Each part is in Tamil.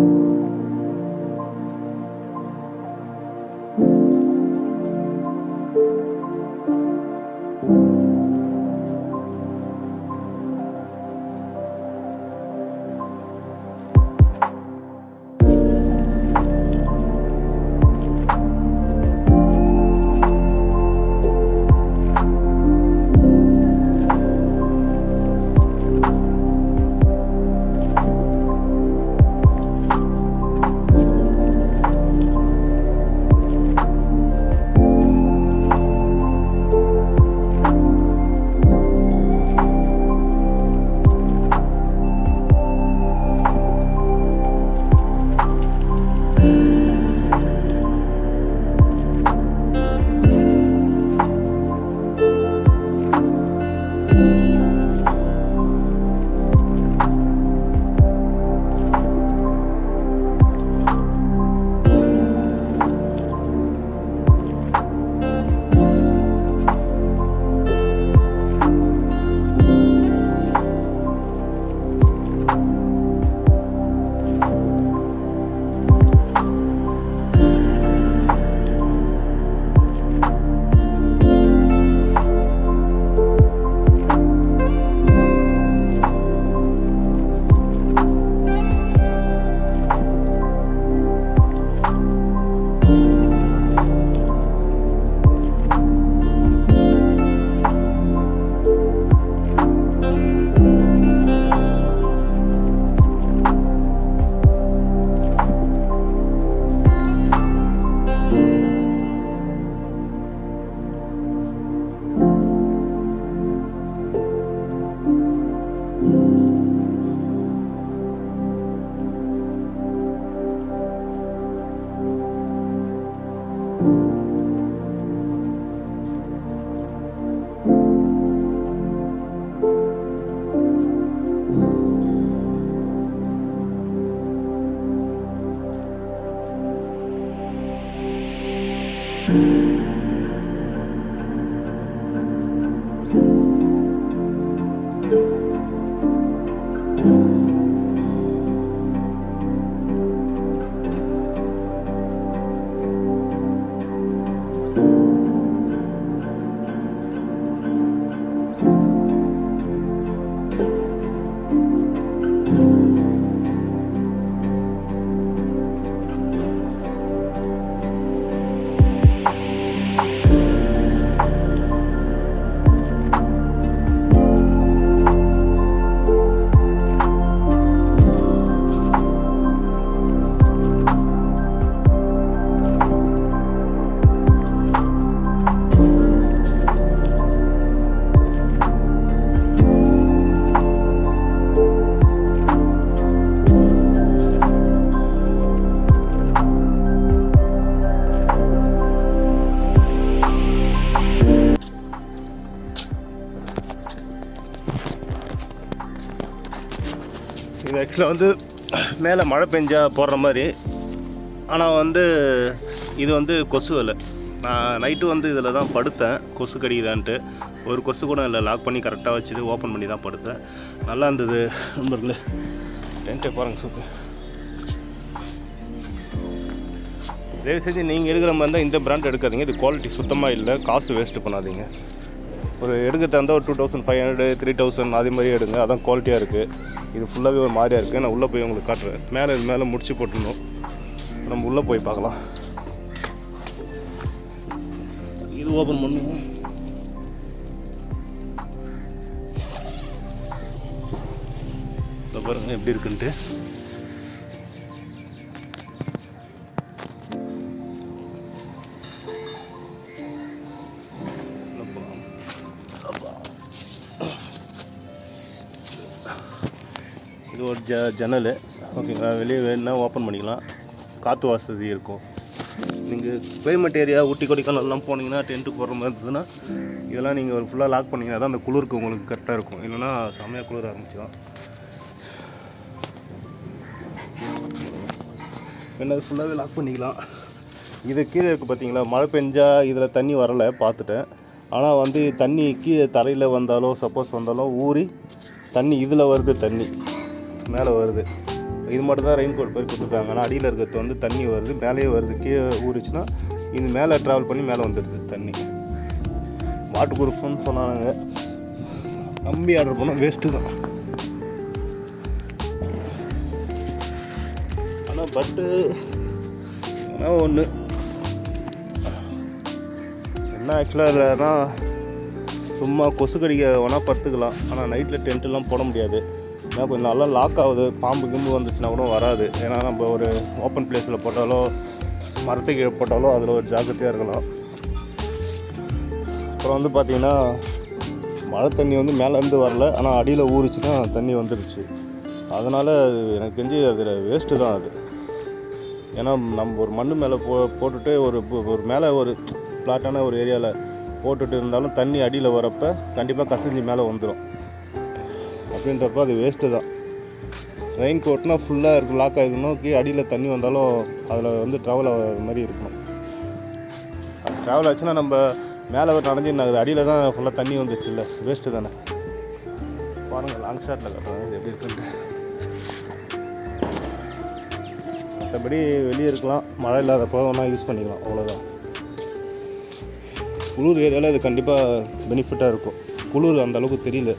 இது ஆக்சுவலாக வந்து மேலே மழை பெஞ்சா போடுற மாதிரி ஆனால் வந்து இது வந்து கொசு வலை நான் நைட்டு வந்து இதில் தான் படுத்தேன் கொசு கடிக்குதான்ட்டு ஒரு கொசு கூட இல்லை லாக் பண்ணி கரெக்டாக வச்சுட்டு ஓப்பன் பண்ணி தான் படுத்தேன் நல்லா இருந்தது நண்பர்களே டென்ட்டே பாருங்க சுத்து தயவு செஞ்சு நீங்கள் எடுக்கிற மாதிரி இருந்தால் இந்த பிராண்ட் எடுக்காதீங்க இது குவாலிட்டி சுத்தமாக இல்லை காசு வேஸ்ட் பண்ணாதீங்க ஒரு எடுக்க தந்தால் ஒரு two thousand five hundred three thousand அதே மாதிரி எடுங்க அதான் குவாலிட்டியாக இருக்குது இது ஃபுல்லாகவே ஒரு மாதிரியாக இருக்குது நான் உள்ளே போய் உங்களுக்கு காட்டுறேன் மேலே இது மேலே முடிச்சு போட்டுருந்தோம் நம்ம உள்ளே போய் பார்க்கலாம் இது ஓப்பன் பண்ணுவோம் இந்த பாருங்க எப்படி இருக்குன்ட்டு உள்ள போலாம். அப்பா. இது ஒரு ஜ ஜன்னல் ஓகேங்களா வெளியே வேணுன்னா ஓப்பன் பண்ணிக்கலாம் காற்று வசதி இருக்கும் நீங்கள் கிளைமேட் ஏரியா ஊட்டி கொடைக்கானல்லாம் போனீங்கன்னா டென்ட்டு போடுற மாதிரி இருந்ததுன்னா இதெல்லாம் நீங்கள் ஒரு ஃபுல்லாக லாக் பண்ணிங்கன்னா தான் அந்த குளிருக்கு உங்களுக்கு கரெக்டாக இருக்கும் இல்லைன்னா செம்மையாக குளிர ஆரம்பிச்சிடும் என்னது ஃபுல்லாகவே லாக் பண்ணிக்கலாம் இது கீழே இருக்குது பார்த்தீங்களா மழை பெஞ்சா இதில் தண்ணி வரலை பார்த்துட்டேன் ஆனால் வந்து தண்ணி கீழே தரையில் வந்தாலோ சப்போஸ் வந்தாலோ ஊறி தண்ணி இதில் வருது தண்ணி மேலே வருது இது மட்டும் தான் ரெயின் கோட் மாதிரி கொடுத்துருக்காங்க ஆனால் அடியில் இருக்கிறது வந்து தண்ணி வருது மேலேயே வருது கீழே ஊறிச்சுன்னா இது மேலே ட்ராவல் பண்ணி மேலே வந்துடுது தண்ணி வாட்டர் ப்ரூஃப்னு சொன்னாங்க கம்பி ஆர்டர் பண்ணால் வேஸ்ட்டு தான் ஆனால் பட்டு ஆனால் ஒன்று என்ன ஆக்சுவலாக இல்லைன்னா சும்மா கொசு கடிக்க வேணால் படுத்துக்கலாம் ஆனால் நைட்டில் டென்ட்டெல்லாம் போட முடியாது ஏன்னா கொஞ்சம் நல்லா லாக் ஆகுது பாம்பு கிம்பு வந்துச்சுன்னா கூட வராது ஏன்னா நம்ம ஒரு ஓப்பன் பிளேஸில் போட்டாலோ மரத்துக்கு கீழே போட்டாலோ அதில் ஒரு ஜாக்கிரதையாக இருக்கலாம் அப்புறம் வந்து பார்த்திங்கன்னா மழை தண்ணி வந்து மேலேருந்து வரல ஆனால் அடியில் ஊறிச்சுன்னா தண்ணி வந்துடுச்சு அதனால் அது எனக்கு தெரிஞ்சு அதில் வேஸ்ட்டு தான் அது ஏன்னா நம்ம ஒரு மண் மேலே போ போட்டுட்டு ஒரு பு- ஒரு மேலே ஒரு ஃப்ளாட்டான ஒரு ஏரியாவில் போட்டுட்டு இருந்தாலும் தண்ணி அடியில் வரப்போ கண்டிப்பாக கசிஞ்சு மேலே வந்துடும் அப்படின்றப்ப அது வேஸ்ட்டு தான் ரெயின் கோட்னா ஃபுல்லாக இருக்கும் லாக் ஆகிருக்கணும் கீழே அடியில் தண்ணி வந்தாலும் அதில் வந்து ட்ராவல் ஆகிற மாதிரி இருக்கணும் ட்ராவல் ஆச்சுன்னா நம்ம மேலே நனைஞ்சு நாங்கள் அடியில் தான் ஃபுல்லாக தண்ணி வந்துச்சு இல்லை வேஸ்ட்டு தானே பாருங்கள் லாங் ஷாட்டில் கட்டுறேன் இது எப்படி இருக்குன்ட்டு மற்றபடி வெளியே இருக்கலாம் மழை இல்லாதப்போ வேணால் யூஸ் பண்ணிக்கலாம் அவ்வளோதான் குளிர் ஏரியாவில் இது கண்டிப்பாக பெனிஃபிட்டாக இருக்கும் குளிர் அந்த அளவுக்கு தெரியல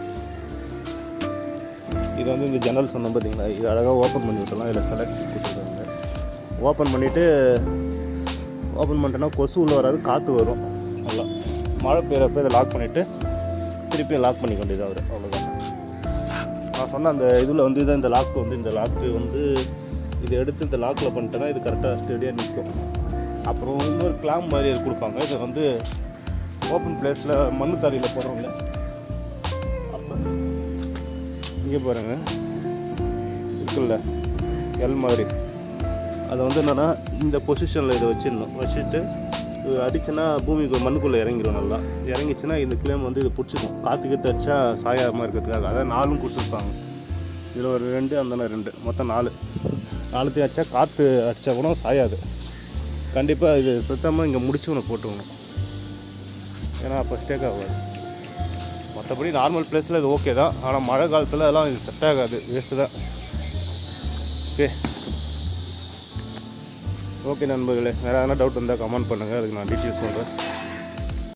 இது வந்து இந்த ஜன்னல் சொன்னோம் பார்த்தீங்களா இது அழகாக ஓப்பன் பண்ணி விட்டுலாம் இதில் செலக்ஷன் கொடுத்துருக்காங்க ஓப்பன் பண்ணிவிட்டு ஓப்பன் பண்ணிட்டோன்னா கொசு உள்ள வராது காற்று வரும் நல்லா மழை பெய்யறப்ப இதை லாக் பண்ணிவிட்டு திருப்பியும் லாக் பண்ணிக்க வேண்டியது அவர் அவ்வளோதான் நான் சொன்ன அந்த இதில் வந்து இதான் இந்த லாக்கு வந்து இந்த லாக்கு வந்து இதை எடுத்து இந்த லாக்கில் பண்ணிட்டேன்னா இது கரெக்டாக ஸ்டெடியாக நிற்கும் அப்புறம் இன்னொரு கிளாம் மாதிரி இது கொடுப்பாங்க இதை வந்து ஓப்பன் பிளேஸில் மண்ணு தரையில் போடுறோம்ல அப்போ இங்கே பாருங்க இருக்குல்ல எல் மாதிரி அதை வந்து என்னென்னா இந்த பொசிஷனில் இதை வச்சிடணும் வச்சுட்டு இது அடிச்சுன்னா பூமிக்கு மண்ணுக்குள்ளே இறங்கிடும் நல்லா இறங்கிச்சுன்னா இந்த கிளேம் வந்து இது பிடிச்சிக்கும் காற்றுக்கு தச்சா சாயாமல் இருக்கிறதுக்காக அதான் நாலும் கொடுத்துருப்பாங்க இதில் ஒரு ரெண்டு அந்த ரெண்டு மொத்தம் நாலு நாலுத்தையும் அடிச்சா காற்று அடித்தா கூட சாயாது கண்டிப்பாக இது சுத்தமாக இங்கே முடிச்சு ஒன்று போட்டுக்கணும் ஏன்னா அப்போ ஸ்டேக் ஆகாது மற்றபடி நார்மல் பிளேஸில் இது ஓகே தான் ஆனால் மழை காலத்தில் அதெல்லாம் இது செட் ஆகாது வேஸ்ட்டு தான் ஓகே ஓகே நண்பர்களே வேறு எதனா டவுட் இருந்தால் கமெண்ட் பண்ணுங்கள் அதுக்கு நான் டீட்டெயில்ஸ் சொல்கிறேன்